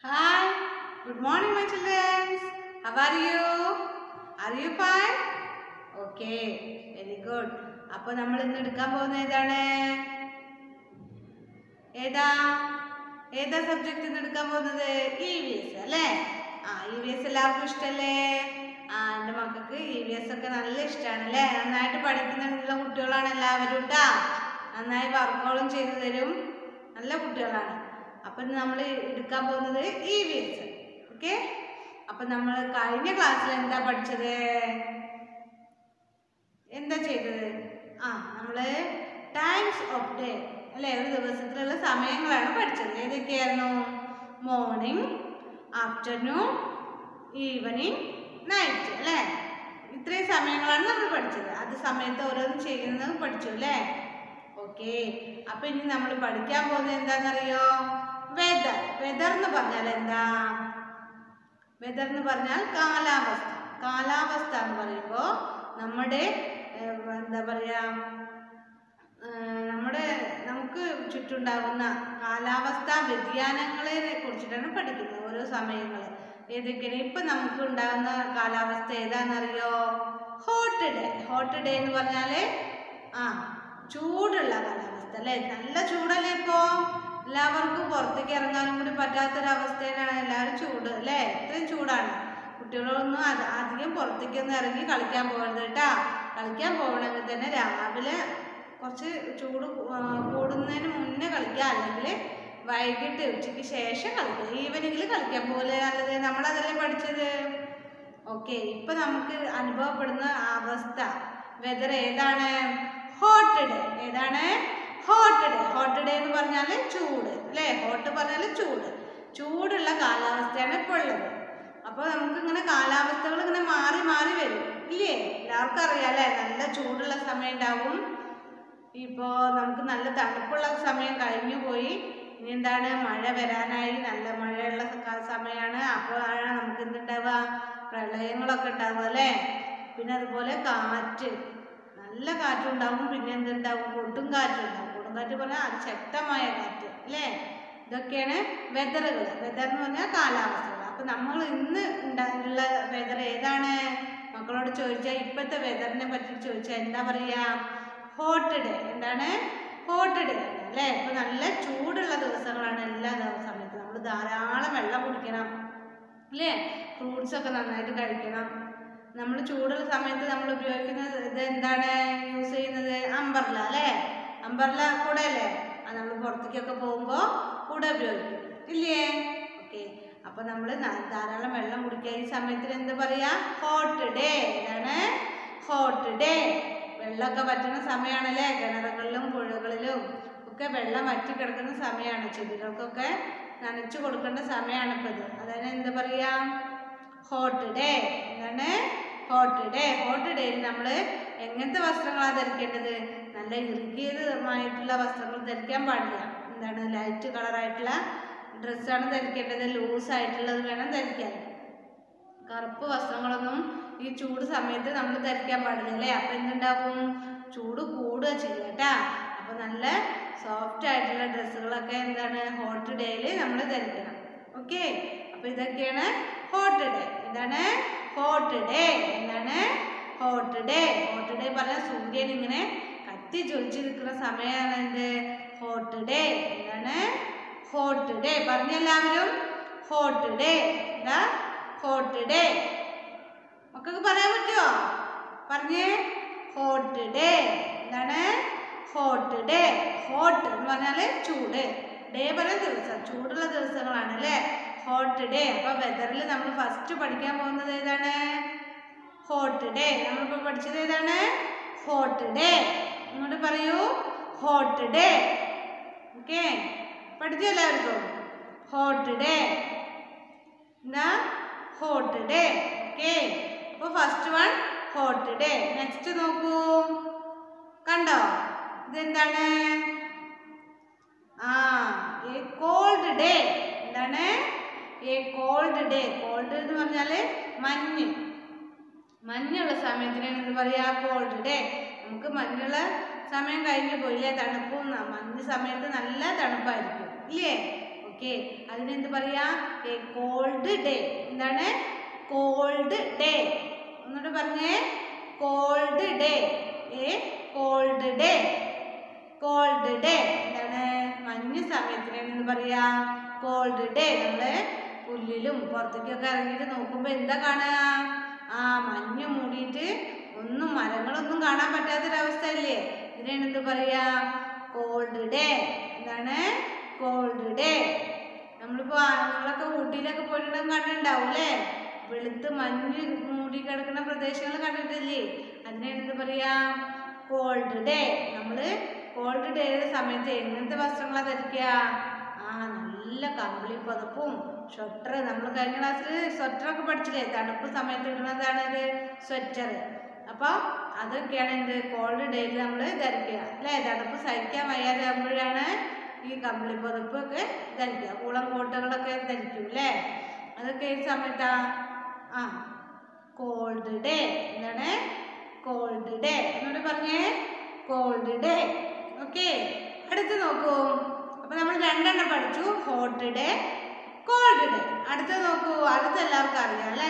Hi, good morning, my children. How are you? Are you fine? Okay, very good. അപ്പൊ നമ്മൾ ഇന്ന് എടുക്കാൻ പോകുന്ന ഏതാണ് ഏതാ ഏതാ സബ്ജക്ട് ഇന്ന് എടുക്കാൻ പോകുന്നത് ഇ വി എസ് അല്ലേ ആ ഇ വി എസ് എല്ലാവർക്കും ഇഷ്ടല്ലേ ആ എൻ്റെ മക്കൾക്ക് ഇ വി എസ് ഒക്കെ നല്ല ഇഷ്ടമാണ് അല്ലേ നന്നായിട്ട് പഠിക്കുന്നുള്ള കുട്ടികളാണ് എല്ലാവരും കേട്ടാ നന്നായി വർക്കുകളും ചെയ്തു തരും നല്ല കുട്ടികളാണ് അപ്പം നമ്മൾ എടുക്കാൻ പോകുന്നത് ഇ വി എസ് ഓക്കെ അപ്പം നമ്മൾ കഴിഞ്ഞ ക്ലാസ്സിൽ എന്താ പഠിച്ചത് എന്താ ചെയ്തത് ആ നമ്മൾ ടൈംസ് ഓഫ് ഡേ അല്ലേ ഒരു ദിവസത്തിലുള്ള സമയങ്ങളാണ് പഠിച്ചത് ഏതൊക്കെയായിരുന്നു മോർണിംഗ് ആഫ്റ്റർനൂൺ ഈവനിങ് നൈറ്റ് അല്ലേ ഇത്രയും സമയങ്ങളാണ് നമ്മൾ പഠിച്ചത് അത് സമയത്ത് ഓരോന്നും ചെയ്യുന്നത് പഠിച്ചു അല്ലേ ഓക്കെ അപ്പൊ ഇനി നമ്മൾ പഠിക്കാൻ പോകുന്നത് എന്താണെന്നറിയോ വെദർ വെദർ എന്ന് പറഞ്ഞാൽ എന്താ വെദർ എന്ന് പറഞ്ഞാൽ കാലാവസ്ഥ കാലാവസ്ഥ എന്ന് പറയുമ്പോൾ നമ്മുടെ ഏഹ്, എന്താ പറയാ ഏഹ്, നമ്മുടെ നമുക്ക് ചുറ്റുണ്ടാകുന്ന കാലാവസ്ഥാ വ്യതിയാനങ്ങളെ കുറിച്ചിട്ടാണ് പഠിക്കുന്നത് ഓരോ സമയങ്ങൾ ഏതൊക്കെയാണ് ഇപ്പം നമുക്ക് ഉണ്ടാകുന്ന കാലാവസ്ഥ ഏതാണെന്നറിയോ ഹോട്ട് ഡേ ഹോട്ട് ഡേ എന്ന് പറഞ്ഞാൽ ആ ചൂടുള്ള കാലാവസ്ഥ അല്ലേ നല്ല ചൂടല്ലേ ഇപ്പോൾ എല്ലാവർക്കും പുറത്തേക്ക് ഇറങ്ങാനും കൂടി പറ്റാത്തൊരവസ്ഥയിലാണ് എല്ലാവരും ചൂട് അല്ലേ ഇത്രയും ചൂടാണ് കുട്ടികളൊന്നും അത് അധികം പുറത്തേക്കൊന്നും ഇറങ്ങി കളിക്കാൻ പോകരുത് കേട്ടാ കളിക്കാൻ പോകണമെങ്കിൽ തന്നെ രാവിലെ കുറച്ച് ചൂട് കൂ- ആ, കൂടുന്നതിന് മുന്നേ കളിക്കുക അല്ലെങ്കിൽ വൈകിട്ട് ഉച്ചയ്ക്ക് ശേഷം കളിക്കുക ഈവനിങ്ങിൽ കളിക്കാൻ പോലെ നല്ലത് നമ്മളതല്ലേ പഠിച്ചത് ഓക്കെ ഇപ്പൊ നമുക്ക് അനുഭവപ്പെടുന്ന അവസ്ഥ വെതർ ഏതാണ് ഹോട്ട് ഡേ ഏതാണ് ഹോട്ട് ഡേ ഹോട്ട് ഡേ എന്ന് പറഞ്ഞാൽ ചൂട് അല്ലേ ഹോട്ട് പറഞ്ഞാൽ ചൂട് ചൂടുള്ള കാലാവസ്ഥയാണ് ഇപ്പോൾ ഉള്ളത് അപ്പോൾ നമുക്ക് ഇങ്ങനെ കാലാവസ്ഥകൾ ഇങ്ങനെ മാറി മാറി വരും ഇല്ലേ എല്ലാവർക്കും അറിയാം അല്ലേ നല്ല ചൂടുള്ള സമയം ഉണ്ടാവും ഇപ്പോൾ നമുക്ക് നല്ല തണുപ്പുള്ള സമയം കഴിഞ്ഞു പോയി ഇനി എന്താണ് മഴ വരാനായി നല്ല മഴയുള്ള സ- സമയമാണ് അപ്പോഴാണ് നമുക്ക് എന്തുണ്ടാവുക പ്രളയങ്ങളൊക്കെ ഉണ്ടാവുക അല്ലേ പിന്നെ അതുപോലെ കാറ്റ് നല്ല കാറ്റും ഉണ്ടാവും പിന്നെ എന്തുണ്ടാവും കൊടും കാറ്റും ഉണ്ടാവും കൊടും കാറ്റ് പറഞ്ഞാൽ അതിശക്തമായ കാറ്റ് അല്ലേ ഇതൊക്കെയാണ് വെതറുകൾ വെതർ എന്ന് പറഞ്ഞാൽ കാലാവസ്ഥകൾ അപ്പം നമ്മൾ ഇന്ന് ഉണ്ടായുള്ള വെതർ ഏതാണ് മക്കളോട് ചോദിച്ചാൽ ഇപ്പോഴത്തെ വെതറിനെ പറ്റി ചോദിച്ചാൽ എന്താ പറയുക ഹോട്ട് ഡേ എന്താണ് ഹോട്ട് ഡേ അല്ലേ ഇപ്പൊ നല്ല ചൂടുള്ള ദിവസങ്ങളാണ് എല്ലാ ദിവ- സമയത്തും നമ്മൾ ധാരാളം വെള്ളം കുടിക്കണം അല്ലേ ഫ്രൂട്ട്സ് ഒക്കെ നന്നായിട്ട് കഴിക്കണം നമ്മൾ ചൂടുള്ള സമയത്ത് നമ്മൾ ഉപയോഗിക്കുന്നത് ഇത് എന്താണ് യൂസ് ചെയ്യുന്നത് അമ്പർല അല്ലേ അമ്പർല കൂടെ അല്ലേ അത് നമ്മൾ പുറത്തേക്കൊക്കെ പോകുമ്പോൾ കൂടെ ഉപയോഗിക്കും ഇല്ലേ ഓക്കെ അപ്പൊ നമ്മൾ ധാരാളം വെള്ളം കുടിക്കുക ഈ സമയത്തിന് എന്ത് പറയാ ഹോട്ട് ഡേ ഏതാണ് ഹോട്ട് ഡേ വെള്ളമൊക്കെ വറ്റുന്ന സമയമാണല്ലേ കിണറുകളിലും പുഴകളിലും ഒക്കെ വെള്ളം വറ്റി കിടക്കുന്ന സമയമാണ് ചെടികൾക്കൊക്കെ നനച്ചു കൊടുക്കേണ്ട സമയമാണ് ഇപ്പോൾ ഇത് അതായത് എന്താ പറയാ ഹോട്ട് ഡേ എന്താണ് ഹോട്ട് ഡേ ഹോട്ട് ഡേയിൽ നമ്മൾ എങ്ങനത്തെ വസ്ത്രങ്ങളാണ് ധരിക്കേണ്ടത് നല്ല ഇറുകിയതുമായിട്ടുള്ള വസ്ത്രങ്ങൾ ധരിക്കാൻ പാടില്ല എന്താണ് ലൈറ്റ് കളറായിട്ടുള്ള ഡ്രസ്സാണ് ധരിക്കേണ്ടത് ലൂസ് ആയിട്ടുള്ളത് വേണം ധരിക്കാൻ കറുപ്പ് വസ്ത്രങ്ങളൊന്നും ഈ ചൂട് സമയത്ത് നമ്മൾ ധരിക്കാൻ പാടില്ല അല്ലേ അപ്പം എന്തുണ്ടാവും ചൂട് കൂടുക ചെയ്യുക കേട്ടാ അപ്പം നല്ല സോഫ്റ്റ് ആയിട്ടുള്ള ഡ്രസ്സുകളൊക്കെ എന്താണ് ഹോട്ട് ഡേയിൽ നമ്മൾ ധരിക്കണം ഓക്കെ അപ്പം ഇതൊക്കെയാണ് ഹോട്ട് ഡേ എന്താണ് ഹോട്ട് ഡേ എന്താണ് ഹോട്ട് ഡേ ഹോട്ട് ഡേ പറഞ്ഞാൽ സൂര്യൻ ഇങ്ങനെ കത്തി ജ്വലിച്ച് നിൽക്കുന്ന സമയമാണ് എന്ത് ഹോട്ട് ഡേ എന്താണ് ഹോട്ട് ഡേ പറഞ്ഞെല്ലാവരും ഹോട്ട് ഡേ എന്താ ഹോട്ട് ഡേ മക്കൾക്ക് പറയാൻ പറ്റുമോ പറഞ്ഞേ ഹോട്ട് ഡേ എന്താണ് ഹോട്ട് ഡേ ഹോട്ട് എന്ന് പറഞ്ഞാൽ ചൂട് ഡേ പറഞ്ഞ ദിവസം ചൂടുള്ള ദിവസങ്ങളാണ് അല്ലേ ഹോട്ട് ഡേ അപ്പൊ വെതറിൽ നമ്മൾ ഫസ്റ്റ് പഠിക്കാൻ പോകുന്നത് ഏതാണ് ഹോട്ട് ഡേ നമ്മളിപ്പോൾ പഠിച്ചത് ഏതാണ് ഹോട്ട് ഡേ ഇങ്ങോട്ട് പറയൂ ഹോട്ട് ഡേ ഓക്കെ പഠിച്ചു എല്ലാവർക്കും ഹോട്ട് ഡേ എന്താ ഹോട്ട് ഡേ ഓക്കെ അപ്പോൾ first one hot day next നോക്കൂ കണ്ടോ ഇതെന്താണ് ആ എ കോൾഡ് ഡേ എന്താണ് എ കോൾഡ് ഡേ കോൾഡ് എന്ന് പറഞ്ഞാൽ മഞ്ഞ് മഞ്ഞുള്ള സമയത്തിനാണ് എന്ത് പറയാ കോൾഡ് ഡേ നമുക്ക് മഞ്ഞുള്ള സമയം കഴിഞ്ഞു പോയില്ലേ തണുപ്പും ന- മഞ്ഞ് സമയത്ത് നല്ല തണുപ്പായിരിക്കും ഇല്ലേ ഓക്കെ അതിനെന്ത് പറയാ എ കോൾഡ് ഡേ എന്താണ് കോൾഡ് ഡേ ഒന്നുകൂടെ പറഞ്ഞേ cold day a cold day cold day എന്താണ് മഞ്ഞ് സമയത്തിനാണ് എന്ന് പറയാ കോൾഡ് ഡേ നമ്മള് പുല്ലിലും പുറത്തേക്കൊക്കെ ഇറങ്ങിയിട്ട് നോക്കുമ്പോ എന്താ കാണുക ആ മഞ്ഞ് മൂടിയിട്ട് ഒന്നും മരങ്ങളൊന്നും കാണാൻ പറ്റാത്തൊരവസ്ഥയല്ലേ ഇതിനാണ് എന്ത് പറയാ കോൾഡ് ഡേ എന്താണ് കോൾഡ് ഡേ നമ്മളിപ്പോ ആ- നിങ്ങളൊക്കെ ഊട്ടിയിലൊക്കെ പോയിട്ടുണ്ടെങ്കിൽ കണ്ടിട്ടുണ്ടാവും അല്ലേ വെളുത്ത് മഞ്ഞ് മൂടി കിടക്കുന്ന പ്രദേശങ്ങൾ കണ്ടിട്ടില്ലേ അതിനാണ് എന്ത് പറയാ കോൾഡ് ഡേ നമ്മള് കോൾഡ് ഡേയുടെ സമയത്ത് എങ്ങനത്തെ വസ്ത്രങ്ങളാ ധരിക്കുക ആ നല്ല കമ്പിളി പുതപ്പും സ്വെറ്റർ നമ്മൾ കഴിഞ്ഞ ക്ലാസ്സിൽ സ്വെറ്ററൊക്കെ പഠിച്ചില്ലേ തണുപ്പ് സമയത്ത് ഇടുന്നതാണ് ഇത് സ്വെറ്റർ അപ്പോൾ അതൊക്കെയാണ് എന്ത് കോൾഡ് ഡേയിൽ നമ്മൾ ധരിക്കുക അല്ലേ തണുപ്പ് സഹിക്കാൻ വയ്യാതെ ആകുമ്പോഴാണ് ഈ കമ്പിളി പുതപ്പൊക്കെ ധരിക്കുക കൂളം കോട്ടുകളൊക്കെ ധരിക്കും അല്ലേ അതൊക്കെ ഈ സമയത്താ ആ കോൾഡ് ഡേ എന്താണ് കോൾഡ് ഡേ എന്നോട് പറഞ്ഞേ കോൾഡ് ഡേ ഓക്കെ അടുത്ത് നോക്കൂ അപ്പൊ നമ്മൾ രണ്ടെണ്ണം പഠിച്ചു ഹോട്ട് ഡേ കോൾഡ് ഡേ അടുത്ത് നോക്കൂ അടുത്ത് എല്ലാവർക്കും അറിയാം അല്ലേ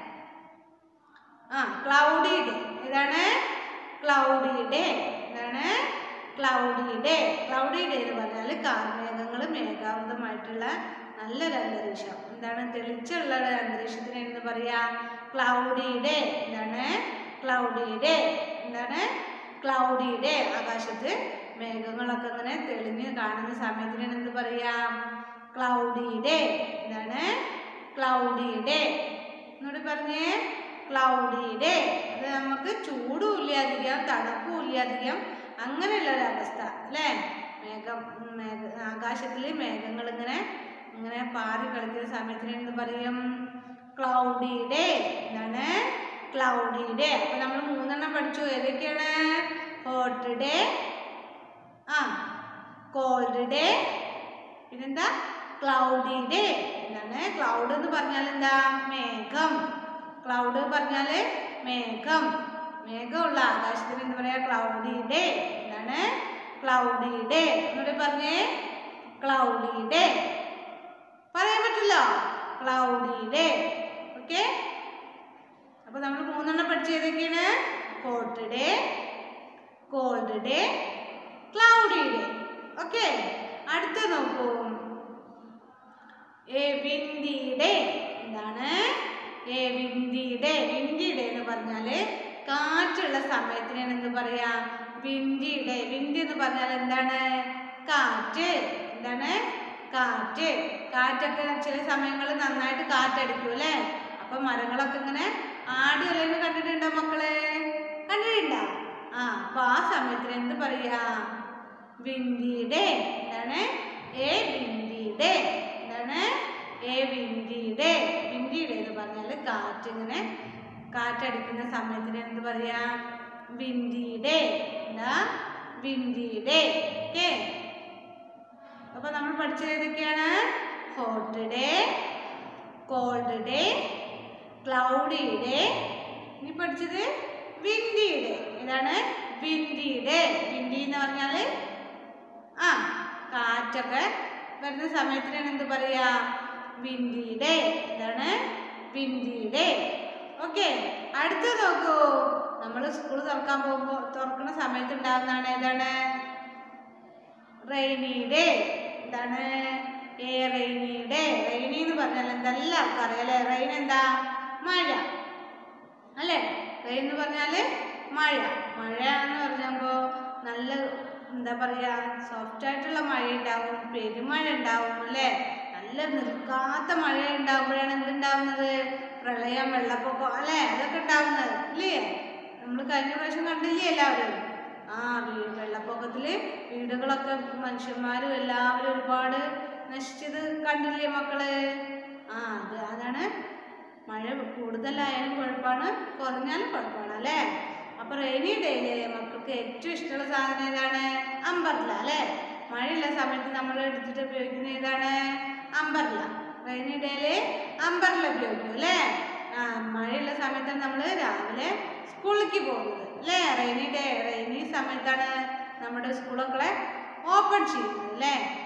ആ ക്ലൗഡി ഡേ ഇതാണ് ക്ലൗഡി ഡേ ഇതാണ് ക്ലൗഡി ഡേ ക്ലൗഡി ഡേ എന്ന് പറഞ്ഞാൽ കാർമേഘങ്ങൾ മേഘാവൃതമായിട്ടുള്ള നല്ലൊരു അന്തരീക്ഷം എന്താണ് തെളിച്ചുള്ള ഒരു അന്തരീക്ഷത്തിന് എന്ന് പറയാ ക്ലൗഡി ഡേ എന്താണ് ക്ലൗഡി ഡേ എന്താണ് ക്ലൗഡി ഡേ ആകാശത്ത് മേഘങ്ങളൊക്കെ ഇങ്ങനെ തെളിഞ്ഞ് കാണുന്ന സമയത്തിനാണ് എന്ത് പറയാ ക്ലൗഡി ഡേ എന്താണ് ക്ലൗഡി ഡേ എന്നോട് പറഞ്ഞേ ക്ലൗഡി ഡേ അത് നമുക്ക് ചൂടും ഇല്ല അധികം തണുപ്പും ഇല്ല അധികം അങ്ങനെയുള്ള ഒരു അവസ്ഥ അല്ലേ മേഘം ഉം, മേഘ ആകാശത്തിൽ മേഘങ്ങൾ ഇങ്ങനെ ഇങ്ങനെ പാറി കളിക്കുന്ന സമയത്തിന് എന്ത് പറയും ക്ലൗഡി ഡേ എന്താണ് ക്ലൗഡി ഡേ അപ്പൊ നമ്മൾ മൂന്നെണ്ണം പഠിച്ചു ഏതൊക്കെയാണ് ഹോട്ട് ഡേ ആ കോൾഡ് ഡേ പിന്നെന്താ ക്ലൗഡി ഡേ എന്താണ് ക്ലൗഡ് എന്ന് പറഞ്ഞാൽ എന്താ മേഘം ക്ലൗഡ് പറഞ്ഞാൽ മേഘം മേഘമുള്ള ആകാശത്തിന് എന്താ പറയാ ക്ലൗഡി ഡേ എന്താണ് ക്ലൗഡി ഡേ എന്നോട് പറഞ്ഞേ ക്ലൗഡി ഡേ പറയാൻ പറ്റില്ലോ ക്ലൗഡി ഡേ ഓക്കെ അപ്പൊ നമ്മൾ മൂന്നെണ്ണം പഠിച്ച ഏതൊക്കെയാണ് hot day cold day cloudy day okay അടുത്ത നോക്കൂ എ വിൻഡി ഡേ എന്താണ് a windy day windy day എന്ന് പറഞ്ഞാല് കാറ്റുള്ള സമയത്തിനാണ് എന്ത് പറയാ വിൻഡി ഡേ വിൻഡി എന്ന് പറഞ്ഞാൽ എന്താണ് കാറ്റ് എന്താണ് കാറ്റ് കാറ്റൊക്കെ ചില സമയങ്ങളിൽ നന്നായിട്ട് കാറ്റടിക്കും അല്ലേ അപ്പൊ മരങ്ങളൊക്കെ ഇങ്ങനെ ആടി അലയുന്ന കണ്ടിട്ടുണ്ടോ മക്കളെ കണ്ടിട്ടുണ്ടോ ആ അപ്പൊ ആ സമയത്തിന് എന്ത് പറയാ വിൻഡി ഡേ എന്താണ് എ വിൻഡി ഡേ എന്താണ് a windy day windy day എന്ന് പറഞ്ഞാൽ കാറ്റ് ഇങ്ങനെ കാറ്റടിക്കുന്ന സമയത്തിന് എന്ത് പറയാ വിൻഡി ഡേ എന്താ വിൻഡി ഡേ ഓക്കെ അപ്പൊ നമ്മൾ പഠിച്ചത് ഏതൊക്കെയാണ് hot day cold day cloudy day ഇനി പഠിച്ചത് വിൻഡി ഡേ ഇതാണ് വിൻഡി ഡേ വിൻഡി എന്ന് പറഞ്ഞാല് ആ കാറ്റൊക്കെ വരുന്ന സമയത്തിനാണ് എന്ത് പറയാ വിൻഡി ഡേ ഇതാണ് വിൻഡി ഡേ ഓക്കെ അടുത്ത് നോക്കൂ നമ്മൾ സ്കൂൾ തുറക്കാൻ പോകുമ്പോൾ തുറക്കുന്ന സമയത്ത് ഉണ്ടാകുന്നതാണ് ഏതാണ് റെയിനി ഡേ എന്താണ് ഏ റെയിനി ഡേ റെയിനി എന്ന് പറഞ്ഞാൽ എന്താ എല്ലാവർക്കും അറിയാം അല്ലേ റെയിൻ എന്താ മഴ അല്ലേ റെയിൻ എന്ന് പറഞ്ഞാല് മഴ മഴ എന്ന് പറഞ്ഞപ്പോ നല്ല എന്താ പറയാ സോഫ്റ്റ് ആയിട്ടുള്ള മഴ ഉണ്ടാവും പെരുമഴ ഉണ്ടാവും അല്ലേ നല്ല നിൽക്കാത്ത മഴ ഉണ്ടാകുമ്പോഴാണ് എന്തുണ്ടാവുന്നത് പ്രളയം വെള്ളപ്പൊക്കം അല്ലേ അതൊക്കെ ഉണ്ടാവുന്നത് ഇല്ലേ നമ്മൾ കഴിഞ്ഞ പ്രാവശ്യം കണ്ടില്ലേ എല്ലാവരും ആ വീ- വെള്ളപ്പൊക്കത്തില് വീടുകളൊക്കെ മനുഷ്യന്മാരും എല്ലാവരും ഒരുപാട് നശിച്ചത് കണ്ടില്ലേ മക്കള് ആ അത് അതാണ് മഴ കൂടുതലായാലും കുഴപ്പമാണ് കുറഞ്ഞാലും കുഴപ്പമാണ് അല്ലേ അപ്പൊ റെയിനി ഡേയില് മക്കൾക്ക് ഏറ്റവും ഇഷ്ടമുള്ള സാധനം ഏതാണ് അമ്പർല അല്ലേ മഴയുള്ള സമയത്ത് നമ്മൾ എടുത്തിട്ട് ഉപയോഗിക്കുന്ന ഏതാണ് അമ്പർല റെയിനി ഡേയില് അമ്പർല ഉപയോഗിക്കും അല്ലേ ആ മഴയുള്ള സമയത്താണ് നമ്മൾ രാവിലെ സ്കൂളിലേക്ക് പോകുന്നത് അല്ലേ റെയിനി ഡേ റെയിനി സമയത്താണ് നമ്മുടെ സ്കൂളൊക്കെ ഓപ്പൺ ചെയ്യുന്നത് അല്ലേ അപ്പോൾ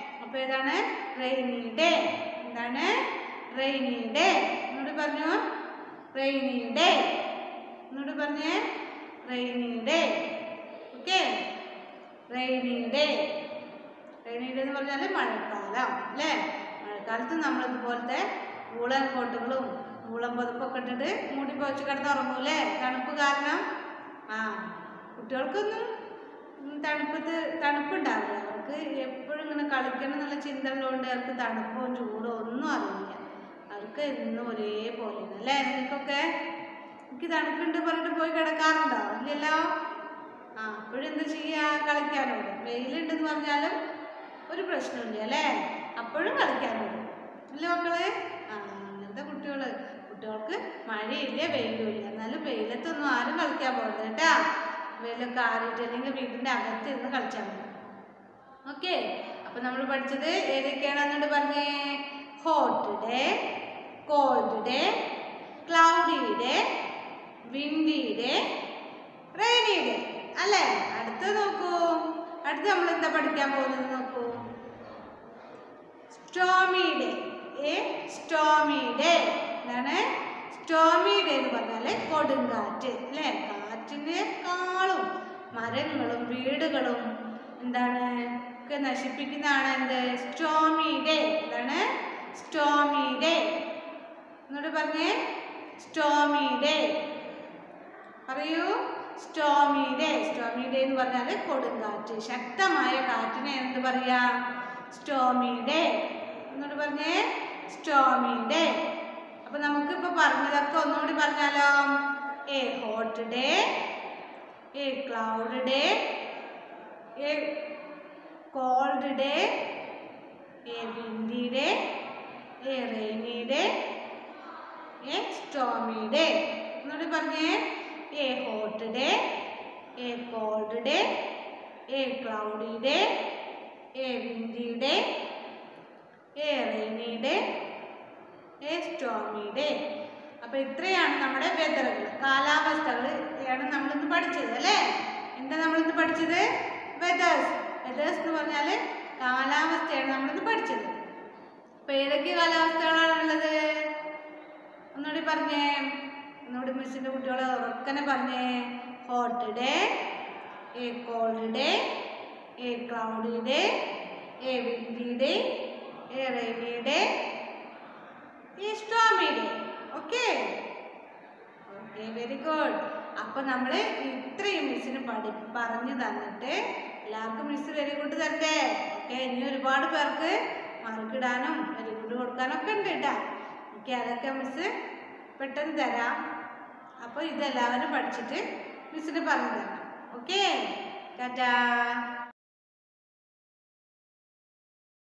ഏതാണ് റെയിനി ഡേ എന്താണ് റെയിനി ഡേ എന്നോട് പറഞ്ഞു റെയിനി ഡേ എന്നോട് പറഞ്ഞേ rainy day okay rainy day rainy day എന്ന് പറഞ്ഞാൽ മഴക്കാലം അല്ലേ മഴക്കാലത്ത് നമ്മൾ ഇതുപോലത്തെ ഊളൻ കോട്ടുകളും ഊളൻ പുതപ്പൊക്കെ ഇട്ടിട്ട് മൂടി പോച്ച് കിടന്ന് ഉറങ്ങൂലേ തണുപ്പ് കാരണം ആ കുട്ടികൾക്കൊന്നും ഉം തണുപ്പത്ത് തണുപ്പുണ്ടാവില്ല അവർക്ക് എപ്പോഴും ഇങ്ങനെ കളിക്കണം എന്നുള്ള ചിന്ത ഉള്ളതുകൊണ്ട് അവർക്ക് തണുപ്പോ ചൂടോ ഒന്നും അറിയില്ല അവർക്ക് എന്നും ഒരേപോലെയാണ് അല്ലേ നിങ്ങൾക്കൊക്കെ എനിക്ക് തണുപ്പുണ്ട് പറഞ്ഞിട്ട് പോയി കിടക്കാറുണ്ടോ ഇല്ലല്ലോ ആ അപ്പോഴും എന്താ ചെയ്യുക കളിക്കാനുണ്ട് വെയിലുണ്ടെന്ന് പറഞ്ഞാലും ഒരു പ്രശ്നമില്ല അല്ലേ അപ്പോഴും കളിക്കാനുണ്ട് അല്ലേ മക്കള് ആ അങ്ങനത്തെ കുട്ടികള് കുട്ടികൾക്ക് മഴയില്ല വെയിലും ഇല്ല എന്നാലും വെയിലത്തൊന്നും ആരും കളിക്കാൻ പോകരുത് കേട്ടാ വെയിലൊക്കെ ആറിയിട്ട് അല്ലെങ്കിൽ വീടിൻ്റെ അകത്ത് ഇരുന്ന് കളിച്ചാൽ മതി ഓക്കെ അപ്പൊ നമ്മൾ പഠിച്ചത് ഏതൊക്കെയാണെന്നുണ്ട് പറഞ്ഞേ hot day cold day cloudy day windy day rainy day അല്ലേ അടുത്ത് നോക്കൂ അടുത്ത് നമ്മൾ എന്താ പഠിക്കാൻ പോകുന്നത് നോക്കൂ stormy day a stormy day എന്താണ് സ്റ്റോമി ഡേ എന്ന് പറഞ്ഞാൽ കൊടുങ്കാറ്റ് അല്ലേ കാറ്റിനേക്കാളും മരങ്ങളും വീടുകളും എന്താണ് ഒക്കെ നശിപ്പിക്കുന്നതാണ് എന്ത് സ്റ്റോമി ഡേ എന്താണ് സ്റ്റോമി ഡേ എന്നോട് പറഞ്ഞേ സ്റ്റോമി ഡേ പറയൂ സ്റ്റോമി ഡേ സ്റ്റോമി ഡേ എന്ന് പറഞ്ഞാൽ കൊടുങ്കാറ്റ് ശക്തമായ കാറ്റിനെ എന്ത് പറയാ സ്റ്റോമി ഡേ എന്നോട് പറഞ്ഞേ സ്റ്റോമി ഡേ അപ്പൊ നമുക്കിപ്പോ പറഞ്ഞതൊക്കെ ഒന്നുകൂടി പറഞ്ഞാലോ a hot day a cloud day a cold day a windy day a rainy day a stormy day എന്നോട് പറഞ്ഞേ a hot day a cold day a cloudy day a windy day a rainy day a stormy day അപ്പൊ ഇത്രയാണ് നമ്മുടെ വെതറുകൾ കാലാവസ്ഥകൾ ആണ് നമ്മളിന്ന് പഠിച്ചത് അല്ലേ എന്താ നമ്മളിന്ന് പഠിച്ചത് വെതേഴ്സ് വെതേഴ്സ് എന്ന് പറഞ്ഞാൽ കാലാവസ്ഥയാണ് നമ്മളിന്ന് പഠിച്ചത് അപ്പൊ ഏതൊക്കെ കാലാവസ്ഥകളാണ് ഉള്ളത് ഒന്നുകൂടി പറഞ്ഞേ ഒന്നുകൂടി മിസ്സിന്റെ കുട്ടികളെ ഉറക്കനെ പറഞ്ഞേ hot day a cold day a cloudy day a windy day a rainy day a stormy day okay okay very good അപ്പൊ നമ്മൾ ഇത്രയും മിസ്സിന് പഠി പറഞ്ഞു തന്നിട്ട് എല്ലാവർക്കും മിസ് വെരി ഗുഡ് തരട്ടെ ഓക്കെ ഇനി ഒരുപാട് പേർക്ക് മാർക്കിടാനും വെരി ഗുഡ് കൊടുക്കാനും ഒക്കെ ഉണ്ട് കേട്ടാ ഓക്കെ അതൊക്കെ മിസ് പെട്ടെന്ന് തരാം അപ്പോൾ ഇതെല്ലാവരും പഠിച്ചിട്ട് മിസ്സിന് പറഞ്ഞു തരണം ഓക്കെ ടാറ്റാ